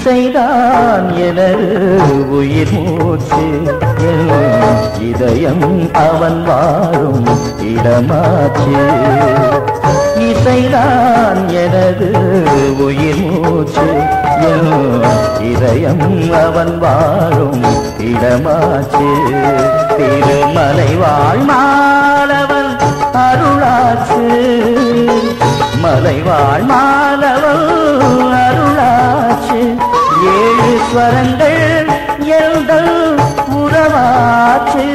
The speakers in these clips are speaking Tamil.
இசைதான் எனது உயிர் மூச்சு என் இதயம் அவன் வாழும் இடமாச்சு இசைதான் எனது உயிர் மூச்சு என் இதயம் அவன் வாழும் இடமாச்சு திருமலை வாழ்மாலவன் அருளாச்சு மலைவாழ் மாலவன் அருளாச்சு ஏழு ஸ்வரங்கள் எங்கள் உறவாச்சு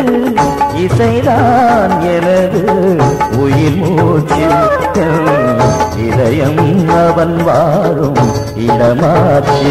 இசைதான் எனது உயிர் மூச்சு இதயம் அவன் வாழும் இடமாச்சு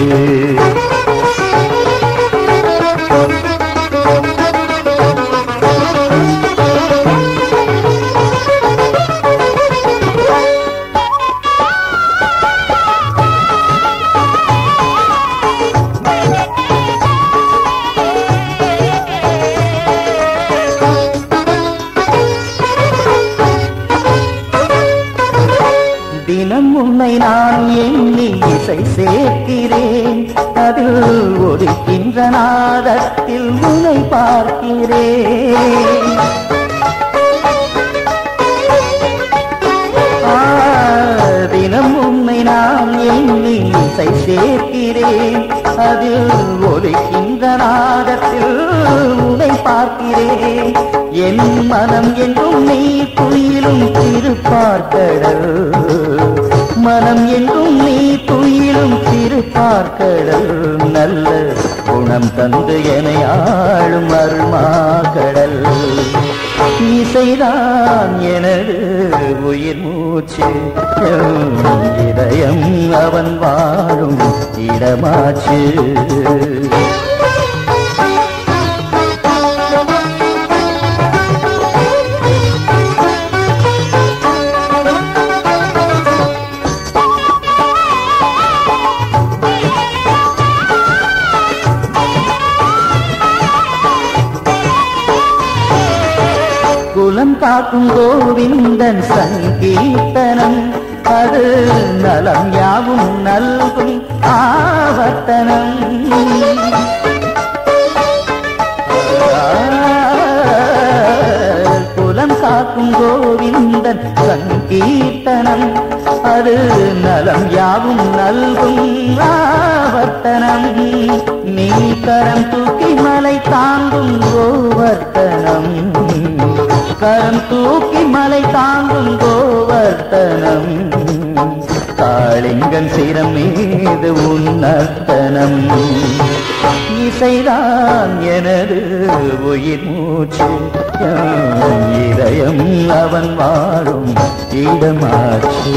தினம் உன்னை நான் எண்ணி இசை சேர்க்கிறேன் அதில் ஒலிக்கின்ற நாதத்தில் உன்னை பார்க்கிறேன் ஆ, தினம் உன்னை நான் எண்ணி இசை சேர்க்கிறேன் அதில் ஒலிக்கின்ற நாதத்தில் உன்னை பார்க்கிறேன் என் மனம் என்றும் நீ துயிலும் திருப்பார்க்கடல் மனம் என்றும் நீ துயிலும் திருப்பார்க்கடல் நல்ல குணம் தந்து என ஆளும் அருள்மாக்கடல் இசைதான் எனது உயிர் மூச்சு என் இதயம் அவன் வாழும் இடமாச்சு குலம் காக்கும் கோவிந்தன் சங்கீர்த்தனம் அது நலம் யாவும் நல்கும் ஆவர்த்தனம் குலம் காக்கும் கோவிந்தன் சங்கீர்த்தனம் அது நலம் யாவும் நல்கும் ஆவர்த்தனம் நீ கரம் தூக்கி மலை தாங்கும் கோவர்த்தனம் கரம் தூக்கி மலை தாங்கும் கோவர்த்தனம் காளிங்கன் சிரம் மீது உன்னர்த்தனம் இசைதான் எனது உயிர் மூச்சு என் இதயம் அவன் வாழும் இடமாச்சு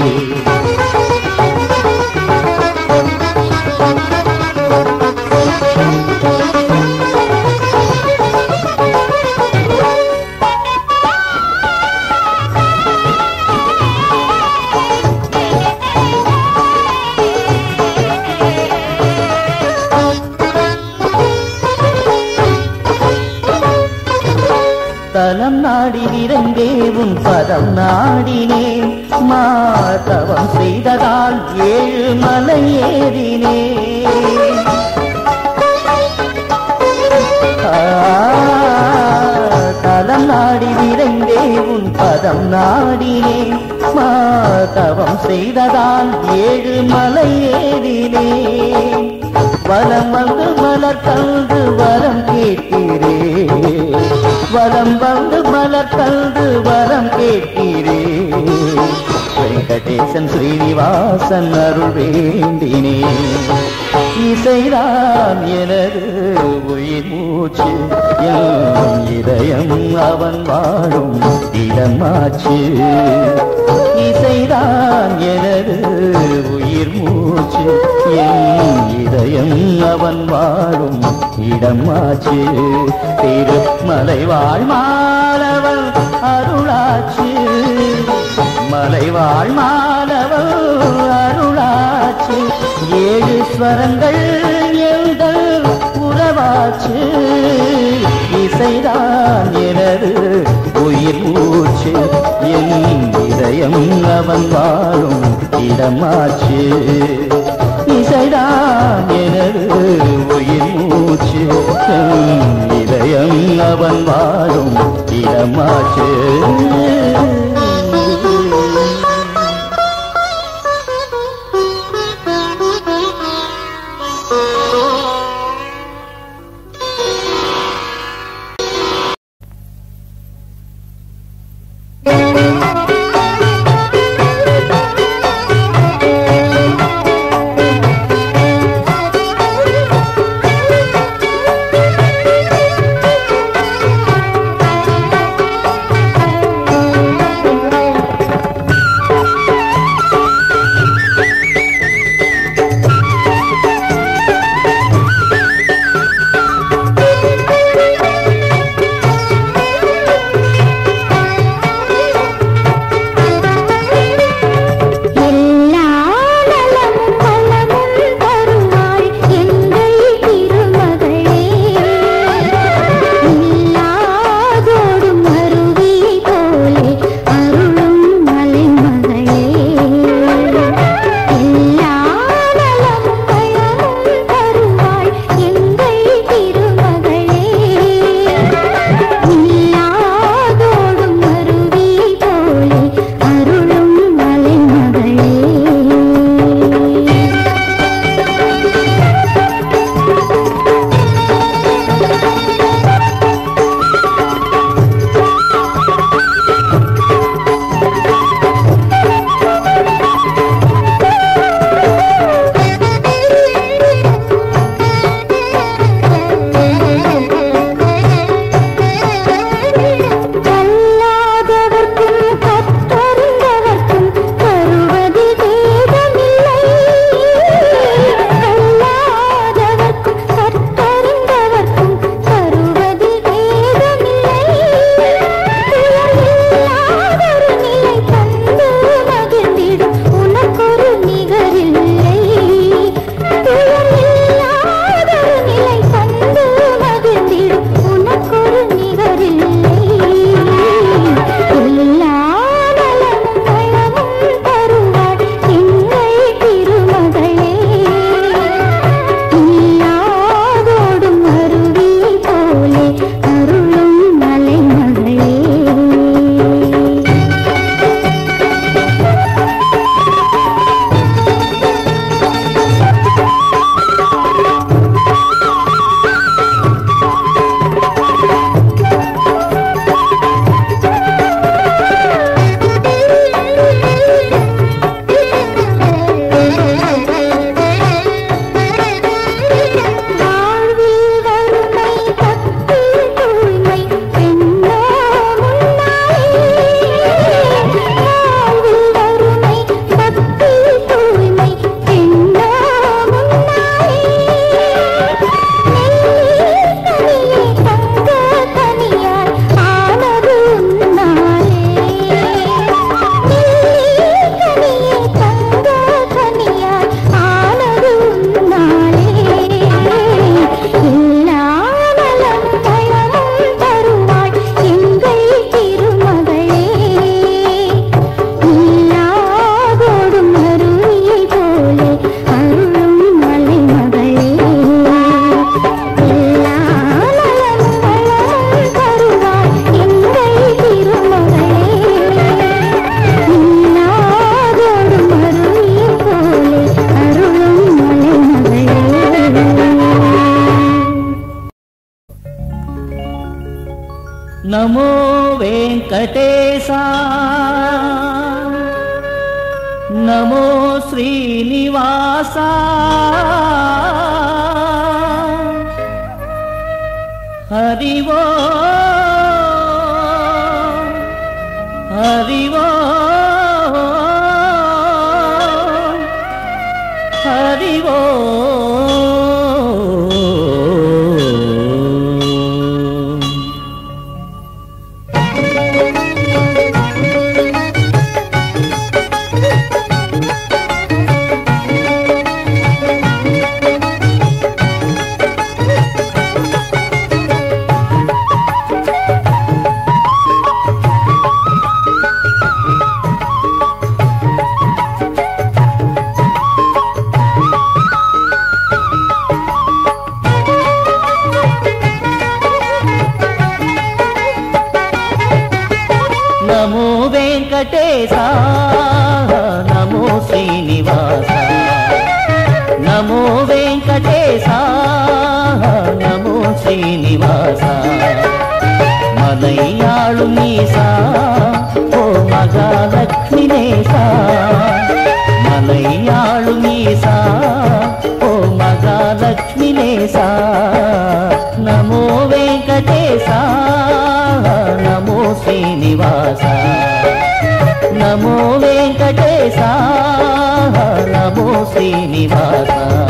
தலம் நாடி விரைந்தே உன் பதம் நாடினேன் மாதவம் செய்ததால் ஏழு மலை ஏறினேன் ஆ, தலம் நாடி விரைந்தே உன் பதம் நாடினேன் மாதவம் செய்ததால் ஏழு மலை ஏறினேன் வலம் வந்து மலர் தந்து வரம் கேட்கிறேன் வலம் வந்து மலர் தந்து வரம் கேட்கிறேன் வெங்கடேசன் ஸ்ரீனிவாசன் அருள் வேண்டினேன் இசைதான் எனது உயிர் மூச்சு என் இதயம் அவன் வாழும் இடமாச்சு இசைதான் எனது உயிர் மூச்சு என் இதயம் அவன் வாழும் இடமாச்சு திருமலை வாழ்மாலவன் அருளாச்சு மலைவாழ் மாலவன் அருளாச்சு ஏழு ஸ்வரங்கள் எங்கள் உறவாச்சு இசைதான் எனது உயிர் மூச்சு என் இதயம் அவன் வாழும் இடமாச்சு இசை ஆசைதான் எனது உயிர் மூச்சு என் இதயம் அவன் வாழும் இடமாச்சு எல்லா நலமும் வளமும் தருவாள் எங்கள் திருமகளே இல்லாதோடும் அருவி போலே அருளும் மலைமகளே எல்லா நலமும் வளமும் தருவாள் எங்கள் திருமகளே இல்லாதோடும் அருவி போலே அருளும் மலைமகளே கல்லாதவர்க்கும் கற்றறிந்தவர்க்கும் தருவது வேதமில்லை கல்லாதவர்க்கும் கற்றறிந்தவர்க்கும் தருவது வேதமில்லை துயரில்லாதொரு நிலை தந்து மகிழ்ந்திடும் உனக்கொரு நிகரில்லை துயரில்லாதொரு நிலை தந்து மகிழ்ந்திடும் உனக்கொரு நிகரில்லை எல்லா நலமும் வளமும் தருவாள் எங்கள் திருமகளே இல்லாதோடும் அருவி போலே அருளும் மலைமகளே வாழ்வில் வறுமை பக்தியில் தூய்மை பெண்ணோ முன்னாயே வாழ்வில் வறுமை பக்தியில் தூய்மை பெண்ணோ முன்னாயே நெல்லிக்கனியே தங்க கனியாய் ஆனது உன்னாலே நெல்லிக்கனியே தங்க கனியாய் ஆனது உன்னாலே எல்லா நலம் வளமும் தருவாள் எங்கள் திருமகளே இல்லாதோடும் அருவியை போலே அருளும் மலைமகளே எல்லா நலமும் வளமும் தருவாள் எங்கள் திருமகளே இல்லாதோடும் அருவியை போலே அருளும் மலைமகளே నమో వెంకటేశ నమో శ్రీనివాస హరివో హరివో హరివో వెంకటేశ నమో శ్రీనివాస నమో వెంకటేశ నమో శ్రీనివాస மலையாளும் நீசா ஓ மகாலட்சுமி நேசா மலையாளும் நீசா ஓ மகாலட்சுமி நேசா நமோ வெங்கடேசா நமோ ஸ்ரீனிவாச நமோ வெங்கடேசா நமோ ஸ்ரீனிவாச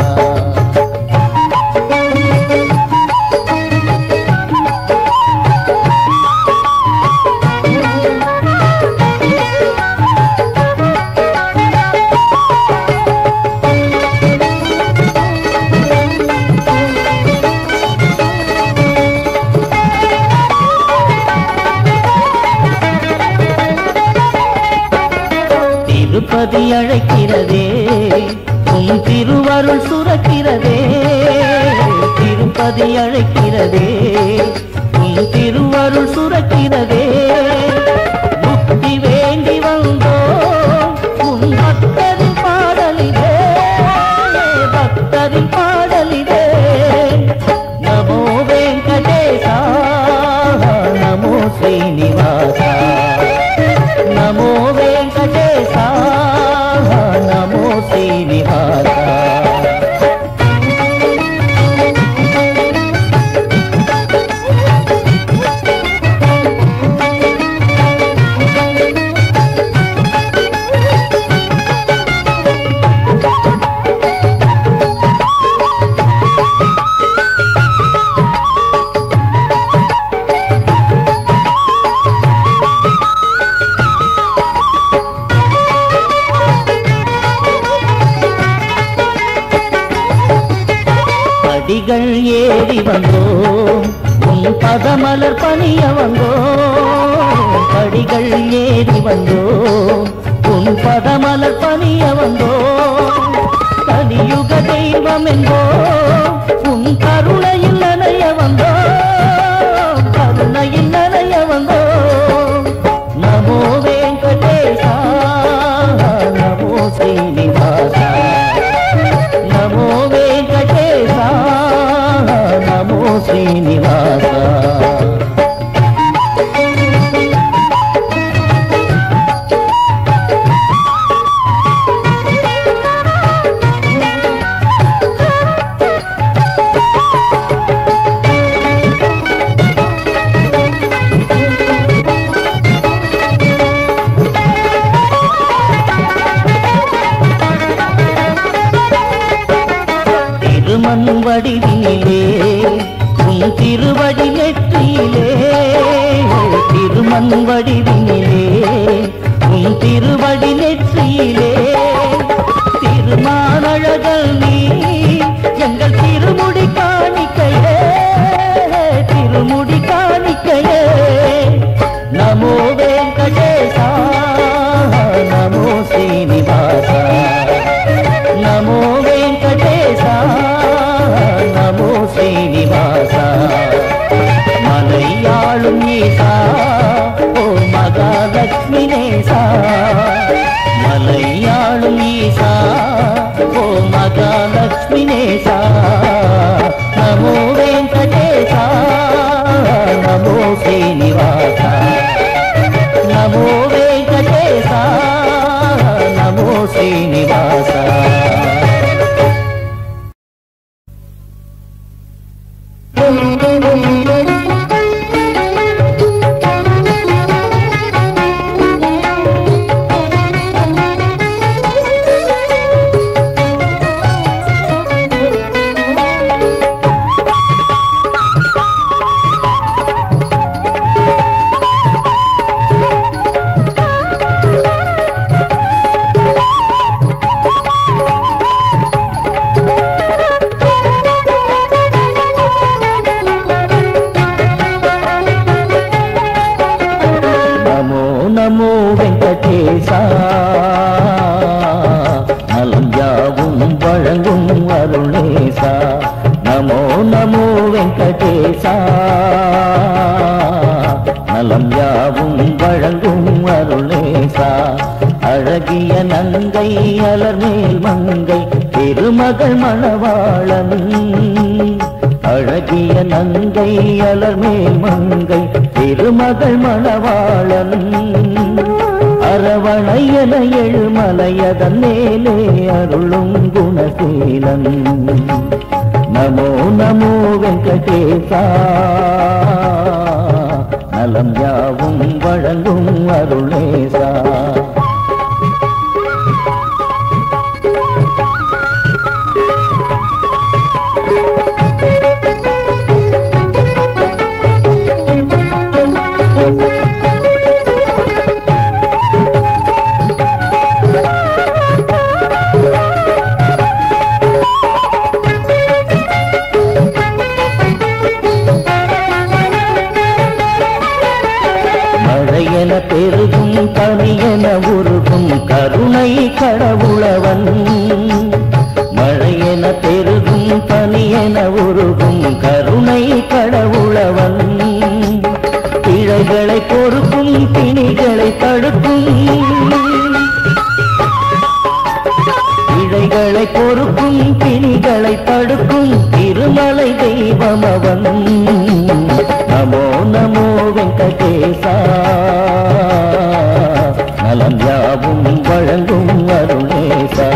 திருப்பதி அழைக்கிறதே உன் திருவருள் சுரக்கிறதே திருப்பதி அழைக்கிறதே உன் திருவருள் சுரக்கிறதே முக்தி வேண்டி வந்தோ உன் பக்தரின் பாடலிலே பக்தரின் பாடலிலே நமோ வெங்கடேசா நமோ ஸ்ரீனிவாசா నమో వెంకటేశ నమో శ్రీనివాస படிகள் ஏறி வந்தோம் உன் பதமலர் பணிய வந்தோம் படிகள் ஏறி வந்தோம் உன் பதமலர் பணிய வந்தோம் கலியுக தெய்வம் என்போம் உன் கருணையில் நனைய வந்தோம் கருணையில் நனைய வந்தோம் நமோ வெங்கடேசா நமோ ஸ்ரீனிவாசா నమో వెంకటేశ నమో శ్రీనివాస திருமண் வடிவினிலே உன் திருவடி நெற்றியிலே திருமண் வடிவினிலே உன் திருவடி நெற்றியிலே திருமானழகல் நீ எங்கள் திருமுடி காணிக்கையே திருமுடி காணிக்கையே நமோ வெங்கடேசா நமோ ஸ்ரீனிவாசா నమో వెంకటేశ నమో శ్రీనివాస మలయాళం ఈసా ఓ మగాలక్ష్మి నేసా మలయాళం ఈసా ఓ మగాలక్ష్మి నేసా నమో వెంకటేశ నమో శ్రీనివాస నమో వెంకటేశ నమో శ్రీనివాస நமோ நமோ வெங்கடேசா நலம் யாவும் வழங்கும் அருணேசா நமோ நமோ வெங்கடேசா நலம் யாவும் வழங்கும் அருணேசா அழகிய நங்கை அலர்மேல் மங்கை திருமகள் மணவாளன் அழகிய நங்கை அலர்மேல் மங்கை திருமகள் மணவாளன் அரவணையன எழுமலையதன் மேலே அருளும் குணசீலன் நமோ நமோ வெங்கடேசா நலம் யாவும் வழங்கும் அருளேசா மழையென பெருகும் பனியென உருகும் கருணை கடவுளவன் மழையென பெருகும் பனியென உருகும் கருணை கடவுளவன் பிழைகளை பொறுக்கும் பிணிகளை தடுக்கும் இழைகளை பொறுக்கும் பிணிகளை தடுக்கும் திருமலை தெய்வம் அவன் நமோ நமோ வெங்கடேசா நலம் யாவும் வழங்கும் அருணேசா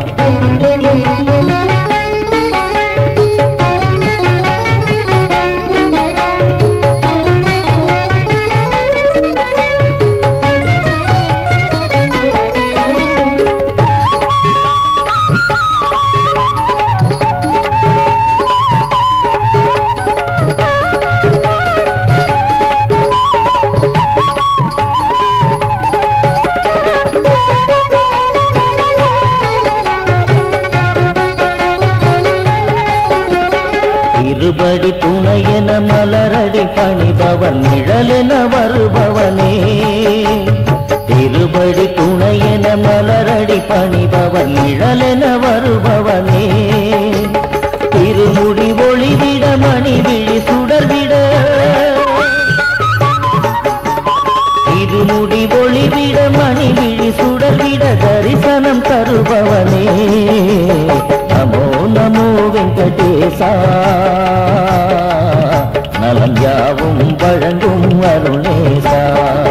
இருபடி துணையென மலரடி பணிபவன் நிழலென வருபவனே திருபடி துணையென மலரடி பணிபவன் நிழலென வருபவனே திருமுடி ஒளிவிட மணி விழி சுடர்விட இருமுடி ஒளிவிட மணி விழி சுடர்விட தரிசனம் தருபவனே நமோ நமோ வெங்கடேசா நலம் யாவும் வழங்கும் அருணேசா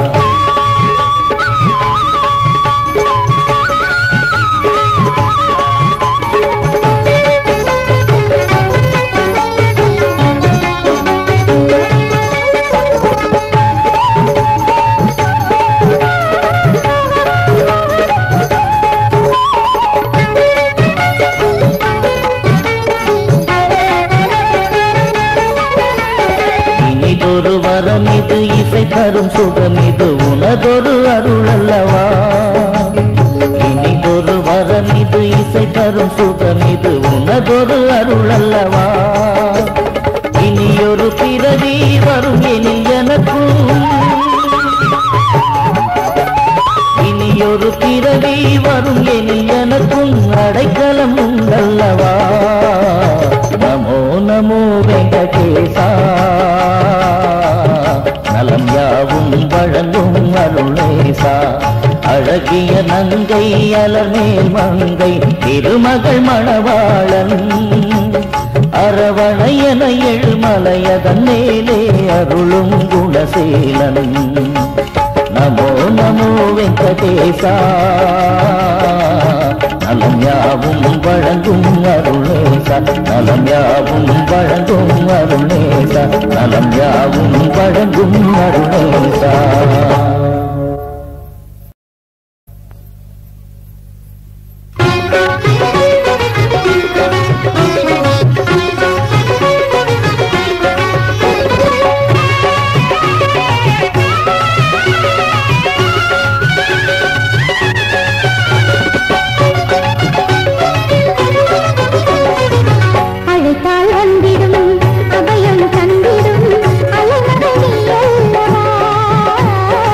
இனிதொரு வரம் இது இசை தரும் சுகம் இது உனதொரு அருள் அல்லவா இனிதொரு வரம் இது இசை தரும் சுகம் இது உனதொரு அருள் அல்லவா இனியொரு பிறவி வரும் எனில் எனக்கும் இனியொரு பிறவி வரும் எனில் எனக்கும் அடைக்கலம் உண்டல்லவா நமோ நமோ வெங்கடேசா நலம் யாவும் வழங்கும் அருளேசா அழகிய நங்கை அலர்மேல் மங்கை திருமகள் மணவாளன் அரவணையன எழுமலையதன் மேலே அருளும் குணசீலன் நமோ நமோ வெங்கடேசா நலம் யாவும் வழங்கும் அருளேசா நலம் யாவும் வழங்கும் அருளேசா நலம் யாவும் வழங்கும் அருளேசா அழைத்தால் வந்திடும் அபயம் தந்திடும் அலைமகள் நீ அல்லவா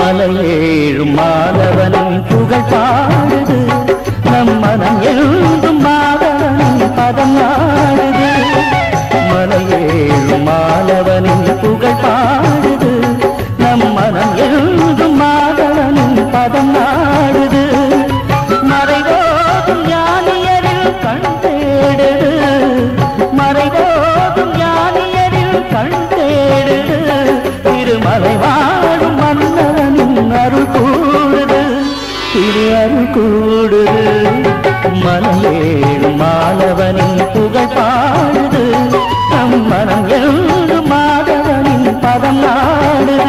மலையேழும் மாதவனின் புகழ் பாடுது நம் மனம் எழுந்தும் மாதவனின் பதம் நாடுது மலையேழும் மாதவனின் புகழ் பாடுது நம் மனம் எழுந்தும் மாதவனின் பதம் நாடுது மறைவோதும் ஞானியரில் கண் தேடுது மறைவோதும் ஞானியரில் கண் தேடுது திருமலை வாழும் மன்னவனின் அருள் கூடுது திரு அருள் கூடுது மலையேழு மாணவனின் புகழ் பாடுது நம் மனம் எழுது மாதவனின் பதம் நாடுது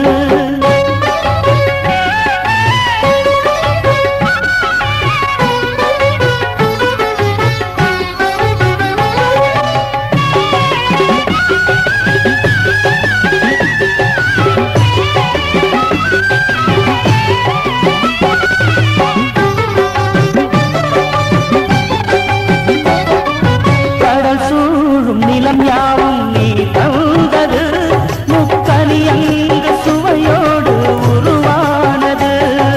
கடல் சூழும் நிலம் யாவும் நீ தந்தது முக்கனி அங்கு சுவையோடு உருவானது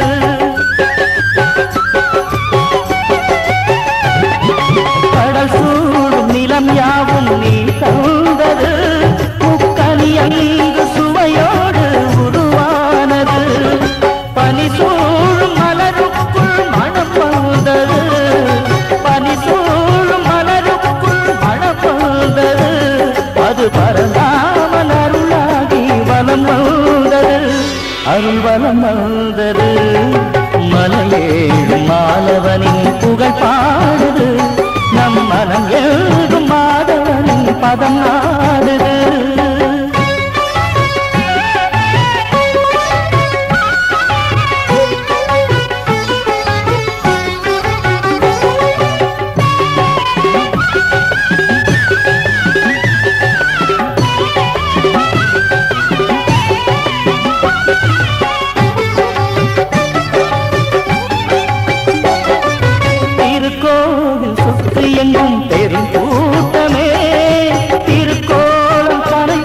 கடல் சூழும் நிலம் யாவும் நீ தந்தது முக்கனி அங்கு சுவையோடு உருவானது பனி சூழும் மலருக்குள் மனம் வந்தது பனி சூழும் மலருக்குள் மனம் வந்தது அது பரந்தாமன் அருளாகி வலம் வந்தது அருள் வலம் வந்தது மலையேழு மாலவனின் புகழ் பாடுது நம் மனம் எழுதும் மாதவனின் பதம் நாடுது திருக்கோவில் சுற்றி எங்கும் பெரும் கூட்டமே திருக்கோலம் தனை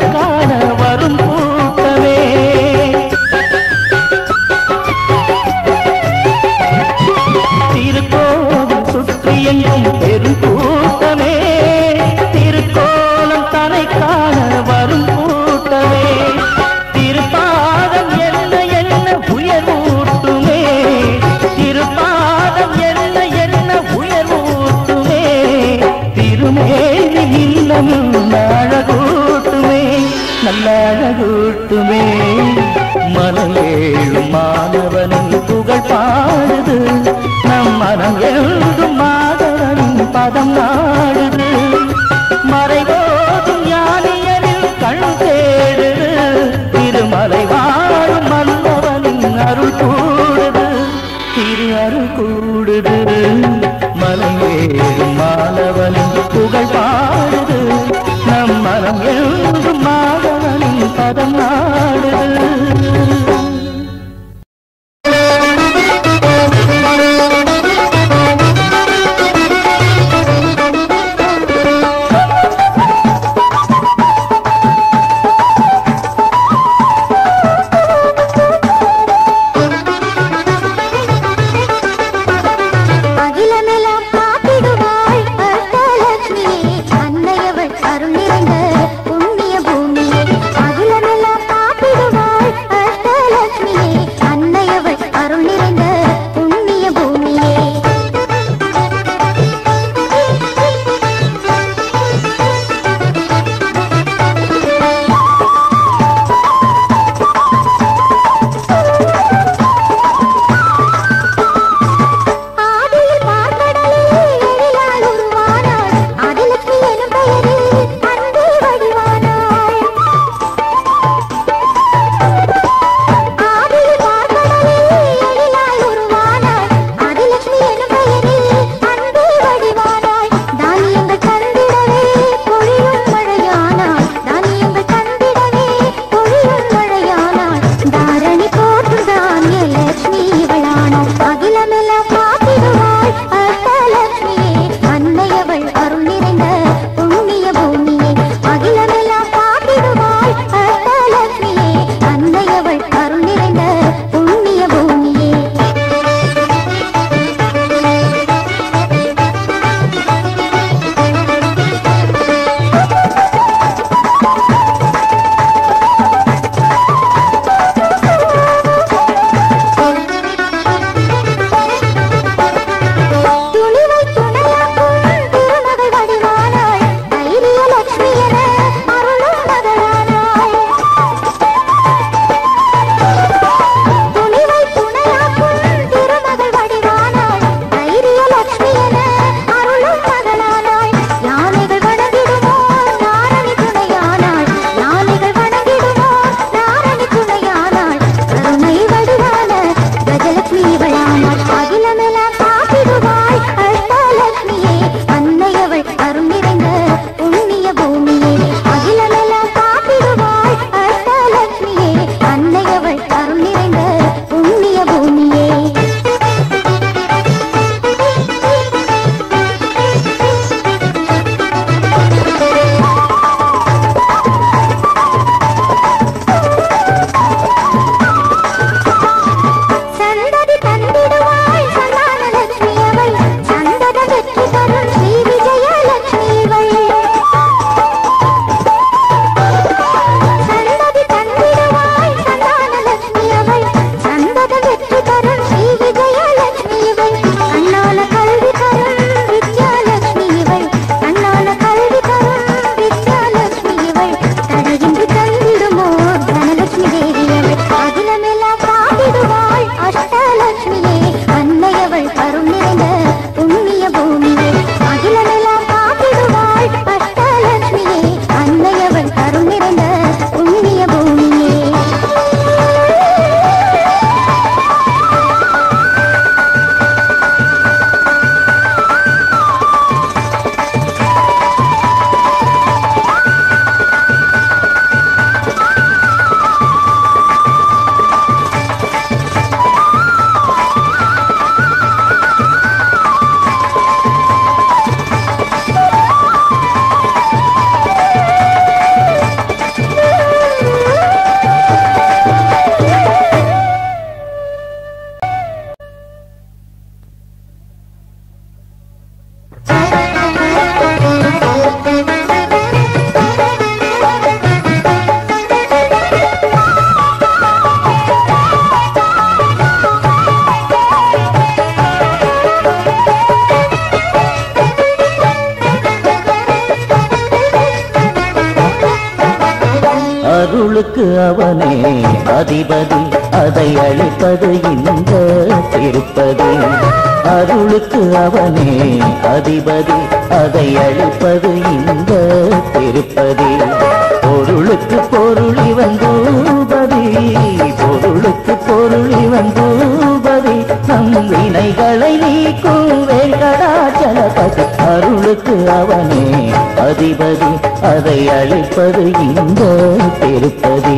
அருளுக்கு அவனே அதிபதி அதை அளிப்பது இந்த திருப்பதி அருளுக்கு அவனே அதிபதி அதை அளிப்பது இந்த திருப்பதி பொருளுக்கு பொருளி வந்தூபதி பொருளுக்கு பொருளி வந்தூபதி நம் வினைகளை நீக்கும் வெங்கடாச்சலபதி அருளுக்கு அவனே அதிபதி அதை அளிப்பது இந்த திருப்பதி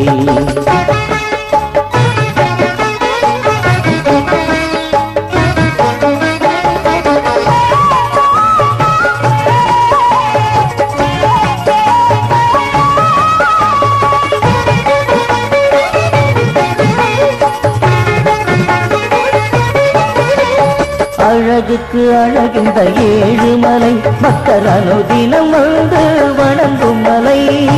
அழகுக்கு அழகின்ற ஏழுமலை மக்கள் அனுதினம் வந்து வணங்கும் மலை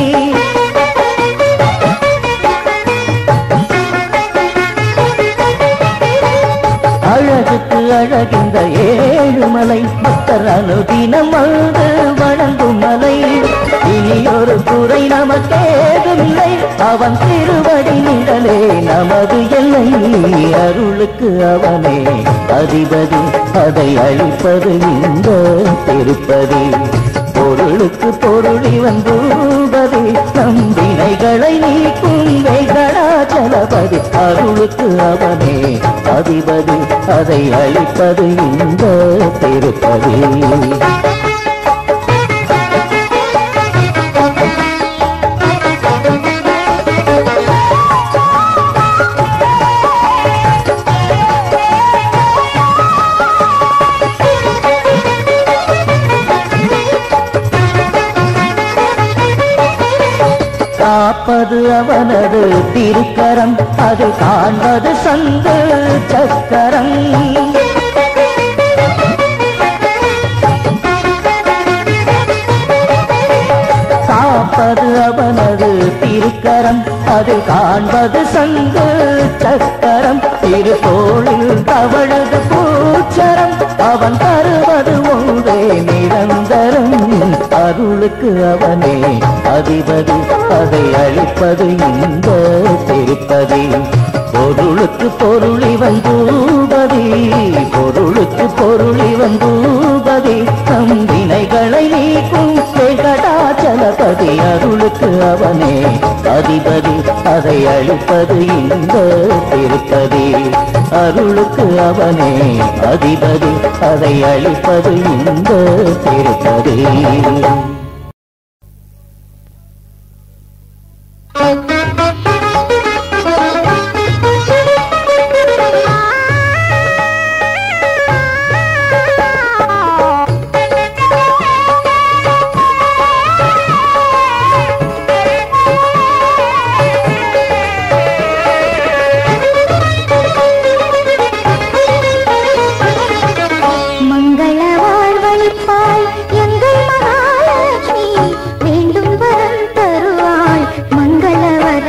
அழகுக்கு அழகின்ற ஏழுமலை மக்கள் அனுதினம் வந்து வணங்கும் மலை இனி ஒரு குறை நமக்கேதுமில்லை அவன் திருவடி நிழலே நமது எல்லை அருளுக்கு அவனே அதிபதி அதை அழிப்பது இந்த திருப்பதி பொருளுக்கு பொருளி வந்தூபதி நம் வினைகளை நீக்கும் வெங்கடாச்சலபதி அருளுக்கு அவனே அதிபதி அதை அழிப்பது இந்த திருப்பதி காப்பது அவனது திருக்கரம் அது காண்பது சங்கு சக்கரம் காப்பது அவனது திருக்கரம் அது காண்பது சங்கு சக்கரம் திருத்தோளில் தவழது பூச்சரம் அவன் தருவது ஒன்றே நிரந்தரம் அருளுக்கு அவனே அதிபதி அதை அழிப்பது இந்த திருப்பதி பொருளுக்கு பொருளி வந்தூபதி பொருளுக்கு பொருளி வந்தூபதி நம் வினைகளை நீக்கும் வெங்கடாச்சலபதி அருளுக்கு அவனே அதிபதி அதை அழிப்பது இந்த திருப்பதி அருளுக்கு அவனே அதிபதி அதை அழிப்பது இந்த திருப்பதி மங்கள வாழ்வழிப்பாய் எங்கள் மகாலட்சுமி வேண்டும் வரம் தருவாள் மங்கள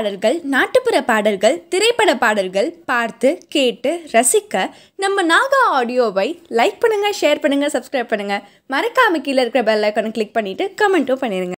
பாடல்கள் நாட்டுப்புற பாடல்கள் திரைப்பட பாடல்கள் பார்த்து கேட்டு ரசிக்க நம்ம நாகா ஆடியோவை லைக் பண்ணுங்க ஷேர் பண்ணுங்க சப்ஸ்கிரைப் பண்ணுங்க மறக்காம கீழே இருக்கிற பெல் ஐக்கானை கிளிக் பண்ணிட்டு கமெண்ட்டும் பண்ணிடுங்க